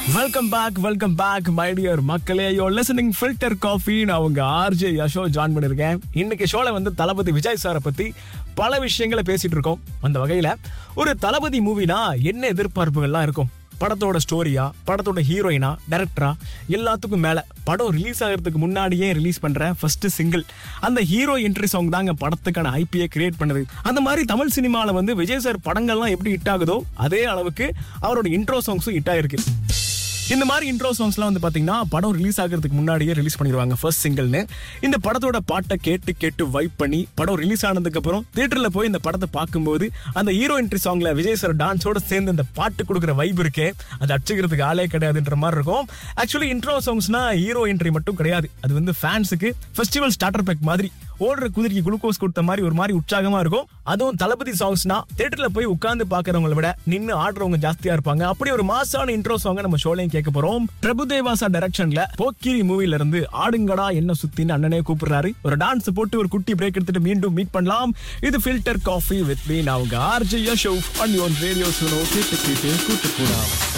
welcome back welcome back my dear மக்களே yo listening filter coffee நான் உங்க RJ Yasho join பண்ணிருக்கேன் இன்னைக்கு ஷோல வந்து தளபதி விஜய் சாரை பத்தி பல விஷயங்களை பேசிட்டு இருக்கோம் அந்த வகையில ஒரு தளபதி மூவினா என்ன எதிர்பார்ப்புகள்லாம் இருக்கும் படத்தோட ஸ்டோரியா படத்தோட ஹீரோயினா டைரக்டரா எல்லாத்துக்கும் மேல படம் ரிலீஸ் ஆகிறதுக்கு முன்னாடியே ரிலீஸ் பண்ற ஃபர்ஸ்ட் சிங்கிள் அந்த ஹீரோ என்ட்ரி சாங் தாங்க படத்துக்கான ஐபியை கிரியேட் பண்ணுது அந்த மாதிரி தமிழ் சினிமால வந்து விஜய் சார் படங்கள்லாம் எப்படி ஹிட் ஆகுதோ அதே அளவுக்கு அவரோட இன்ட்ரோ சாங்ஸும் ஹிட் ஆயிருக்கு இந்த மாதிரி இன்ட்ரோ சாங்ஸ்லாம் வந்து பாத்தீங்கன்னா படம் ரிலீஸ் ஆகிறதுக்கு முன்னாடியே ரிலீஸ் பண்ணிடுவாங்க ஃபர்ஸ்ட் சிங்கிள்னு இந்த படத்தோட பாட்டை கேட்டு கேட்டு வைப் பண்ணி படம் ரிலீஸ் ஆனதுக்கு அப்புறம் தியேட்டர்ல போய் இந்த படத்தை பார்க்கும்போது அந்த ஹீரோ என்ட்ரி சாங்ல விஜய் சார் டான்ஸோட சேர்ந்து அந்த பாட்டு கொடுக்குற வைப் இருக்கே அது அடிச்சுக்கிறதுக்கு ஆளே கிடையாதுன்ற மாதிரி இருக்கும் ஆக்சுவலி இன்ட்ரோ சாங்ஸ்னா ஹீரோ என்ட்ரி மட்டும் கிடையாது அது வந்து ஃபேன்ஸுக்கு ஃபெஸ்டிவல் ஸ்டார்டர் பேக் மாதிரி ஓடுற குதிரைக்கு குளுக்கோஸ் கொடுத்த மாதிரி ஒரு மாதிரி உற்சாகமா இருக்கும் அதுவும் தளபதி சாங்ஸ்னா தியேட்டர்ல போய் உட்கார்ந்து பாக்குறவங்களை விட நின்னு ஆடுறவங்க ஜாஸ்தியா இருப்பாங்க அப்படி ஒரு மாசான இன்ட்ரோ சாங் நம்ம ஷோலையும் கேட்க போறோம் பிரபுதேவாசா டைரக்ஷன்ல போக்கிரி மூவில இருந்து ஆடுங்கடா என்ன சுத்தின்னு அண்ணனே கூப்பிடுறாரு ஒரு டான்ஸ் போட்டு ஒரு குட்டி பிரேக் எடுத்துட்டு மீண்டும் மீட் பண்ணலாம் இது ஃபில்டர் காஃபி வித் மீ நான் உங்க ஆர்ஜே ஷோ ஆன் யோன் ரேடியோ சுனோ கேட்டு கேட்டு கூட்டு கூடாம்